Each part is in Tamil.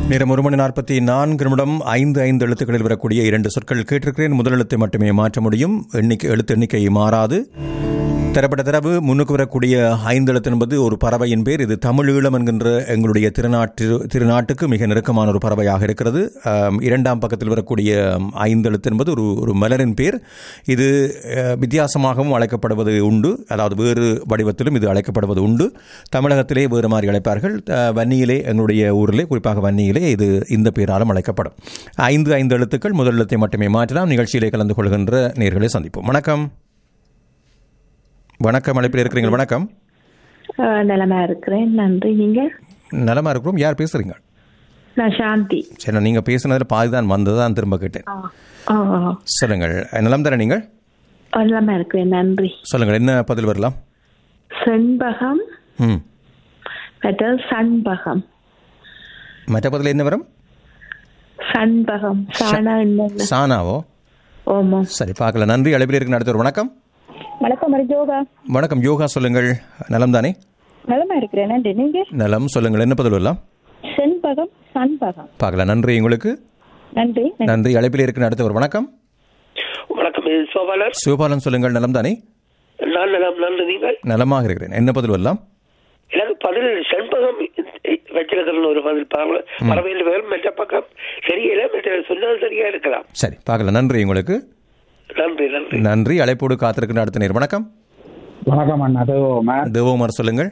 நேரம் ஒரு மணி நாற்பத்தி நான்கு நிமிடம் ஐந்து ஐந்து எழுத்துக்களில் வரக்கூடிய இரண்டு சொற்கள் கேட்டிருக்கிறேன் முதல் எழுத்தை மட்டுமே மாற்ற முடியும் எண்ணிக்கை எழுத்து எண்ணிக்கை மாறாது தரப்பட்ட தரவு முன்னுக்கு வரக்கூடிய ஐந்து எழுத்து என்பது ஒரு பறவையின் பேர் இது தமிழீழம் என்கின்ற எங்களுடைய திருநாட்டு திருநாட்டுக்கு மிக நெருக்கமான ஒரு பறவையாக இருக்கிறது ஆம், இரண்டாம் பக்கத்தில் வரக்கூடிய ஐந்து எழுத்து என்பது ஒரு ஒரு மலரின் பேர் இது அஹ், வித்தியாசமாகவும் அழைக்கப்படுவது உண்டு அதாவது வேறு வடிவத்திலும் இது அழைக்கப்படுவது உண்டு தமிழகத்திலே வேறு மாதிரி அழைப்பார்கள் அஹ், வன்னியிலே எங்களுடைய ஊரிலே குறிப்பாக வன்னியிலே இது இந்த பேராலும் அழைக்கப்படும் ஐந்து ஐந்து எழுத்துக்கள் முதல் எழுத்தை மட்டுமே மாற்றலாம் நிகழ்ச்சியிலே கலந்து கொள்கின்ற நேர்களை சந்திப்போம் வணக்கம் வணக்கம் அழைப்பில் இருக்கிறீங்க வணக்கம் ஆ, நலமா இருக்கிறேன் நன்றி நீங்க நலமா இருக்கிறோம் யார் பேசுறீங்க நான் சாந்தி சரி நீங்க பேசுனதுல பாதி தான் வந்ததான் திரும்ப கேட்டேன் ஆ, ஆ, ஆ. சொல்லுங்கள் நலம் தானே நீங்கள் நலமா இருக்கிறேன் நன்றி சொல்லுங்கள் என்ன பதில் வரலாம் செண்பகம் ம் மற்றது சண்பகம் மற்ற பதில் என்ன வரும் சண்பகம் சாணா என்னென்ன சானாவோ ஓமோ சரி பார்க்கல நன்றி அழைப்பில் இருக்கிற அடுத்த ஒரு வணக்கம் வணக்கம் மரிஜோகா வணக்கம் யோகா சொல்லுங்கள் நலம் தானே நலமா இருக்கிறேன் நன்றி நீங்க நலம் சொல்லுங்கள் என்ன பதில் வரலாம் செண்பகம் சண்பகம் பார்க்கலாம் நன்றி உங்களுக்கு நன்றி நன்றி அழைப்பில் இருக்கிற அடுத்த ஒரு வணக்கம் வணக்கம் இது சோபாலர் சிவபாலன் சொல்லுங்கள் நலம் தானே நான் நலம் நன்றி நீங்கள் நலமாக இருக்கிறேன் என்ன பதில் வரலாம் எனக்கு பதில் செண்பகம் வச்சிருக்கிறேன் ஒரு பதில் பாருங்க பறவையில் பேர் மற்ற பக்கம் தெரியல மற்ற சொன்னது சரியா இருக்கலாம் சரி பார்க்கலாம் நன்றி உங்களுக்கு நன்றி நன்றி நன்றி அழைப்போடு காத்திருக்கின்ற அடுத்த நேர் வணக்கம் வணக்கம் அண்ணா தேவகுமார் தேவகுமார் சொல்லுங்கள்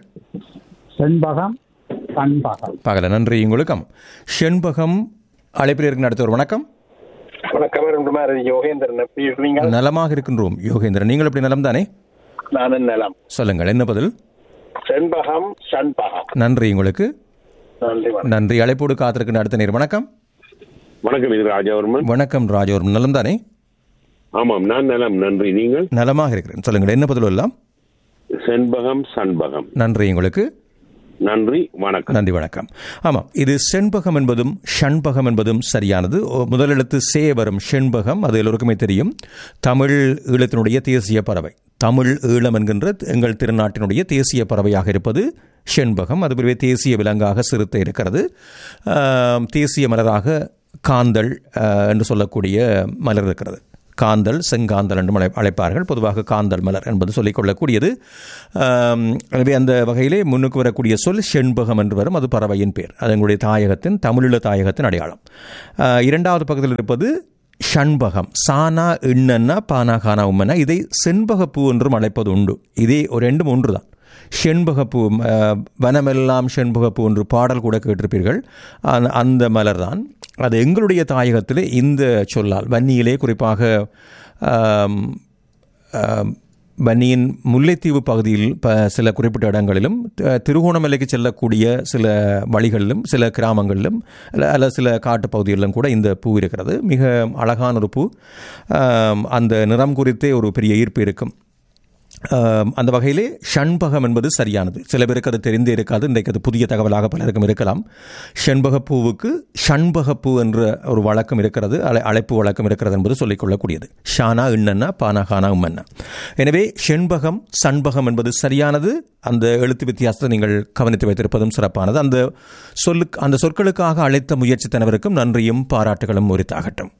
செண்பகம் சண்பகம் பார்க்கல நன்றி உங்களுக்கும் செண்பகம் அழைப்பில் இருக்கிற அடுத்த ஒரு வணக்கம் வணக்கம் ரெண்டுமார் யோகேந்திரன் எப்படி இருக்கீங்க நலமாக இருக்கின்றோம் யோகேந்திரன் நீங்கள் எப்படி நலம் தானே நானும் நலம் சொல்லுங்கள் என்ன பதில் செண்பகம் சண்பகம் நன்றி உங்களுக்கு நன்றி வணக்கம் நன்றி அழைப்போடு காத்திருக்கின்ற அடுத்த நேர் வணக்கம் வணக்கம் இது ராஜாவர்மன் வணக்கம் ராஜோர் நலம் தானே ஆமாம் நான் நலம் நன்றி நீங்கள் நலமாக இருக்கிறேன் சொல்லுங்கள் என்ன பதில் எல்லாம் செண்பகம் சண்பகம் நன்றி உங்களுக்கு நன்றி வணக்கம் நன்றி வணக்கம் ஆமாம் இது செண்பகம் என்பதும் ஷண்பகம் என்பதும் சரியானது ஓ- முதல் எழுத்து சே வரும் ஷெண்பகம் அது எல்லோருக்குமே தெரியும் தமிழ் ஈழத்தினுடைய தேசிய பறவை தமிழ் ஈழம் என்கின்ற எங்கள் திருநாட்டினுடைய தேசிய பறவையாக இருப்பது ஷெண்பகம் அதுபோலவே தேசிய விலங்காக சிறுத்தை இருக்கிறது ஆம், தேசிய மலராக காந்தல் ஆ, என்று சொல்லக்கூடிய மலர் இருக்கிறது காந்தல் செங்காந்தல் என்று அழை- அழைப்பார்கள் பொதுவாக காந்தல் மலர் என்பது சொல்லிக்கொள்ளக்கூடியது ஆம், எனவே அந்த வகையிலே முன்னுக்கு வரக்கூடிய சொல் செண்பகம் என்று வரும் அது பறவையின் பேர் அது எங்களுடைய தாயகத்தின் தமிழீழ தாயகத்தின் அடையாளம் ஆ, இரண்டாவது பக்கத்தில் இருப்பது ஷண்பகம் சானா இண்ணன்னா பானா கானா உம்மனா இதை செண்பகப்பூ என்றும் அழைப்பது உண்டு இதே ஒரு ரெண்டும் ஒன்று தான் செண்பகப்பூ ஆ, வனமெல்லாம் செண்பகப்பூ என்று பாடல் கூட கேட்டிருப்பீர்கள் அந்த- அந்த மலர் தான் அது எங்களுடைய தாயகத்தில் இந்த சொல்லால் வன்னியிலே குறிப்பாக ஆம், ஆம், வன்னியின் முல்லைத்தீவு பகுதியில் ப சில குறிப்பிட்ட இடங்களிலும் த- திருகோணமலைக்கு செல்லக்கூடிய சில வழிகளிலும் சில கிராமங்களிலும் அல்ல அல்ல சில காட்டு பகுதிகளிலும் கூட இந்த பூ இருக்கிறது மிக அழகான ஒரு பூ ஆம், அந்த நிறம் குறித்தே ஒரு பெரிய ஈர்ப்பு இருக்கும் ஆம், அந்த வகையிலே ஷண்பகம் என்பது சரியானது சில பேருக்கு அது தெரிந்தே இருக்காது இன்றைக்கு அது புதிய தகவலாக பலருக்கும் இருக்கலாம் ஷண்பகப்பூவுக்கு ஷண்பகப்பூ என்ற ஒரு வழக்கம் இருக்கிறது அழை அழைப்பு வழக்கம் இருக்கிறது என்பது சொல்லிக்கொள்ளக்கூடியது ஷானா இண்ணன்னா பானா கானா உம்மன்னா எனவே ஷெண்பகம் சண்பகம் என்பது சரியானது அந்த எழுத்து வித்தியாசத்தை நீங்கள் கவனித்து வைத்திருப்பதும் சிறப்பானது அந்த சொல்லுக்கு அந்த சொற்களுக்காக அழைத்த முயற்சித்தனவருக்கும் நன்றியும் பாராட்டுகளும் உரித்தாகட்டும்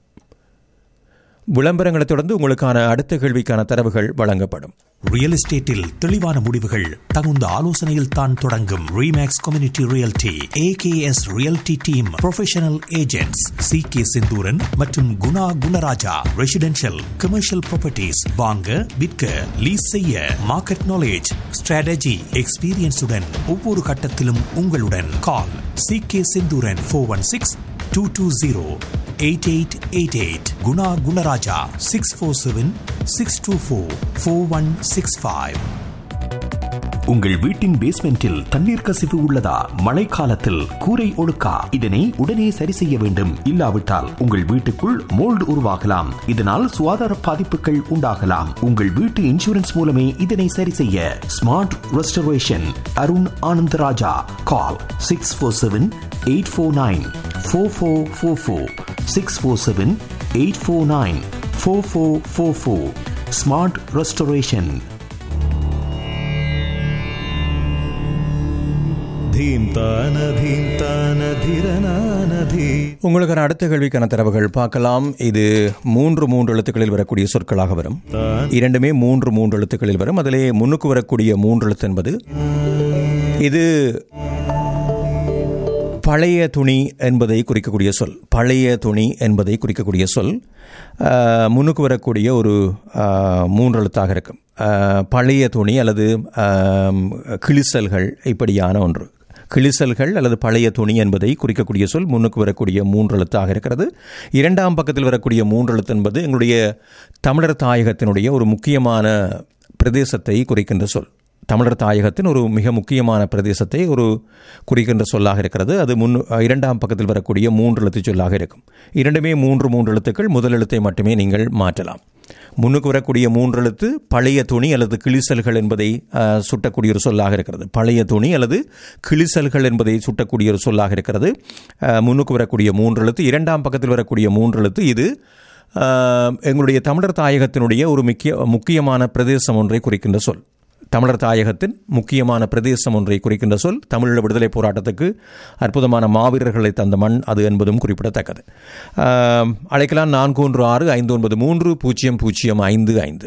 விளம்பரங்களைத் தொடர்ந்து உங்களுக்கான அடுத்த கேள்விக்கான தரவுகள் வழங்கப்படும் ரியல் எஸ்டேட்டில் தெளிவான முடிவுகள் தகுந்த ஆலோசனையில் தான் தொடங்கும் Remax community realty AKS realty team professional agents C K Senthuran மற்றும் Guna Gunaraja residential commercial properties வாங்க விற்க லீஸ் செய்ய மார்க்கெட் நாலேஜ் ஸ்ட்ராட்டஜி எக்ஸ்பீரியன்ஸுடன் ஒவ்வொரு கட்டத்திலும் உங்களுடன் call C K Senthuran four one six two two zero eight eight eight eight Guna Gunaraja six four seven six two four four one six five உங்கள் வீட்டின் பேஸ்மெண்டில் தண்ணீர் கசிவு உள்ளதா மழைக்காலத்தில் கூரை ஒழுக்கா இதனை உடனே சரி செய்ய வேண்டும் இல்லாவிட்டால் உங்கள் வீட்டுக்குள் மோல்டு உருவாகலாம் இதனால் சுகாதார பாதிப்புகள் உண்டாகலாம் உங்கள் வீட்டு இன்சூரன்ஸ் மூலமே இதனை சரி செய்ய smart restoration Arun Anandaraja call six four seven eight four nine four four four four six four seven eight four nine four four four four smart restoration धीं तान धीं तान உங்களுக்கான அடுத்த கேள்விக்கான தரவுகள் பார்க்கலாம் இது மூன்று மூன்று எழுத்துக்களில் வரக்கூடிய சொற்களாக வரும் இரண்டுமே மூன்று மூன்று எழுத்துக்களில் வரும் அதிலே முன்னுக்கு வரக்கூடிய மூன்று எழுத்து என்பது இது பழைய துணி என்பதை குறிக்கக்கூடிய சொல் பழைய துணி என்பதை குறிக்கக்கூடிய சொல் ஆஹ், முன்னுக்கு வரக்கூடிய ஒரு ஆஹ், மூன்று எழுத்தாக இருக்கும் ஆஹ், பழைய துணி அல்லது ஆம், கிழிசல்கள் இப்படியான ஒன்று கிழிசல்கள் அல்லது பழைய துணி என்பதை குறிக்கக்கூடிய சொல் முன்னுக்கு வரக்கூடிய மூன்று எழுத்தாக இருக்கிறது இரண்டாம் பக்கத்தில் வரக்கூடிய மூன்று எழுத்து என்பது எங்களுடைய தமிழர் தாயகத்தினுடைய ஒரு முக்கியமான பிரதேசத்தை குறிக்கின்ற சொல் தமிழர் தாயகத்தின் ஒரு மிக முக்கியமான பிரதேசத்தை ஒரு குறிக்கின்ற சொல்லாக இருக்கிறது அது முன் இரண்டாம் பக்கத்தில் வரக்கூடிய மூன்று எழுத்து சொல்லாக இருக்கும் இரண்டுமே மூன்று மூன்று எழுத்துக்கள் முதல் எழுத்தை மட்டுமே நீங்கள் மாற்றலாம் முன்னுக்கு வரக்கூடிய மூன்று எழுத்து பழைய துணி அல்லது கிழிசல்கள் என்பதை அஹ், சுட்டக்கூடிய ஒரு சொல்லாக இருக்கிறது பழைய துணி அல்லது கிழிசல்கள் என்பதை சுட்டக்கூடிய ஒரு சொல்லாக இருக்கிறது அஹ், முன்னுக்கு வரக்கூடிய மூன்று எழுத்து இரண்டாம் பக்கத்தில் வரக்கூடிய மூன்று எழுத்து இது அஹ், எங்களுடைய தமிழர் தாயகத்தினுடைய ஒரு முக்கிய முக்கியமான பிரதேசம் ஒன்றை குறிக்கின்ற சொல் தமிழர் தாயகத்தின் முக்கியமான பிரதேசம் ஒன்றை குறிக்கின்ற சொல் தமிழீழ விடுதலை போராட்டத்துக்கு அற்புதமான மாவீரர்களை தந்த மண் அது என்பதும் குறிப்பிடத்தக்கது ஆம், அழைக்கலாம் நான்கு ஒன்று ஆறு ஐந்து ஒன்பது மூன்று பூஜ்ஜியம் பூஜ்ஜியம் ஐந்து ஐந்து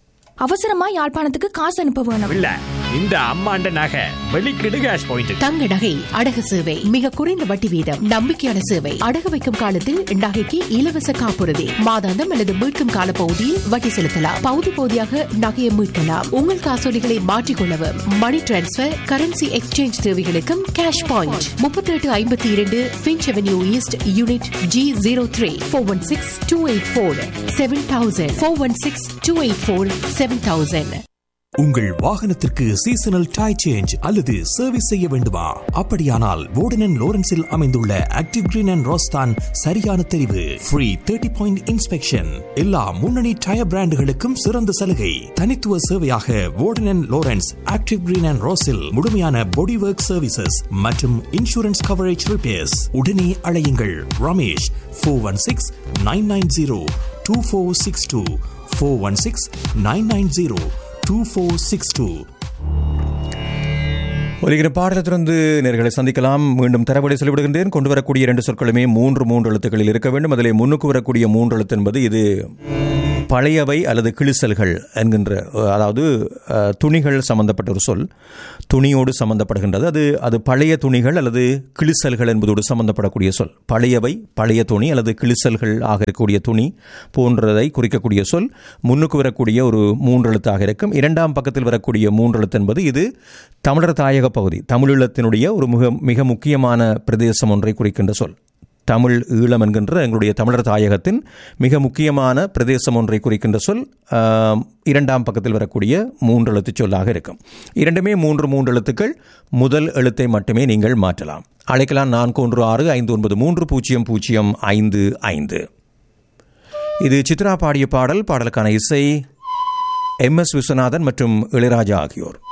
அவசரமா யாழ்ப்பாணத்துக்கு காசு அனுப்ப வேணும் இல்ல இந்த அம்மாண்ட நகை வெளிக்கிடு கேஷ் பாயிண்ட் தங்க நகை அடகு சேவை மிக குறைந்த வட்டி வீதம் நம்பிக்கையான சேவை அடகு வைக்கும் காலத்தில் நகைக்கு இலவச காப்புறுதி மாதாந்தம் அல்லது மீட்கும் கால பகுதியில் வட்டி செலுத்தலாம் பகுதி பகுதியாக நகையை மீட்கலாம் உங்கள் காசோலிகளை மாற்றிக்கொள்ளவும் மணி டிரான்ஸ்பர் கரன்சி எக்ஸ்சேஞ்ச் தேவைகளுக்கும் கேஷ் பாயிண்ட் முப்பத்தி எட்டு ஐம்பத்தி இரண்டு Finch Avenue East unit G zero three four one six two eight four seven thousand four one six two eight four seven thousand உங்கள் வாகனத்திற்கு சீசனல் டை சேஞ்ச் அல்லது சர்வீஸ் செய்ய வேண்டுமா அப்படியானால் வோர்டன் லோரன்ஸில் அமைந்துள்ள ஆக்டிவ் கிரீன் அண்ட் ரோஸ்தான் சரியான தெரிவு ஃப்ரீ தேர்ட்டி பாயிண்ட் இன்ஸ்பெக்ஷன் எல்லா முன்னணி டயர் பிராண்டுகளுக்கும் சிறந்த சலுகை தனித்துவ சேவையாக Warden Lawrence active green and ரோஸில் முழுமையான பாடி ஒர்க் சர்வீசஸ் மற்றும் இன்சூரன்ஸ் கவரேஜ் ரிப்பேர்ஸ் உடனே அழையுங்கள் Ramesh four one six nine nine zero two four six two four one six nine nine zero two four six two ஒருகிற பாடலத்திலிருந்து நேர்களை சந்திக்கலாம் மீண்டும் தரவழி சொல்லிவிடுகின்றேன் கொண்டு வரக்கூடிய இரண்டு சொற்களுமே மூன்று மூன்று எழுத்துக்களில் இருக்க வேண்டும் அதிலே முன்னுக்கு வரக்கூடிய மூன்று எழுத்து என்பது இது பழையவை அல்லது கிழிசல்கள் என்கின்ற அதாவது அஹ், துணிகள் சம்பந்தப்பட்ட ஒரு சொல் துணியோடு சம்பந்தப்படுகின்றது அது அது பழைய துணிகள் அல்லது கிழிசல்கள் என்பதோடு சம்பந்தப்படக்கூடிய சொல் பழையவை பழைய துணி அல்லது கிழிசல்கள் ஆக இருக்கக்கூடிய துணி போன்றதை குறிக்கக்கூடிய சொல் முன்னுக்கு வரக்கூடிய ஒரு மூன்று எழுத்தாக இருக்கும் இரண்டாம் பக்கத்தில் வரக்கூடிய மூன்று எழுத்து என்பது இது தமிழர் தாயக பகுதி தமிழீழத்தினுடைய ஒரு மிக மிக முக்கியமான பிரதேசம் ஒன்றை குறிக்கின்ற சொல் தமிழ் ஈழம் என்கின்ற எங்களுடைய தமிழர் தாயகத்தின் மிக முக்கியமான பிரதேசம் ஒன்றை குறிக்கின்ற சொல் ஆம், இரண்டாம் பக்கத்தில் வரக்கூடிய மூன்று எழுத்து சொல்லாக இருக்கும் இரண்டுமே மூன்று மூன்று எழுத்துக்கள் முதல் எழுத்தை மட்டுமே நீங்கள் மாற்றலாம் அழைக்கலாம் நான்கு ஒன்று ஆறு ஐந்து ஒன்பது மூன்று பூஜ்ஜியம் பூஜ்ஜியம் ஐந்து ஐந்து இது சித்ரா பாடிய பாடல் பாடலுக்கான இசை எம் எஸ் விஸ்வநாதன் மற்றும் இளையராஜா ஆகியோர்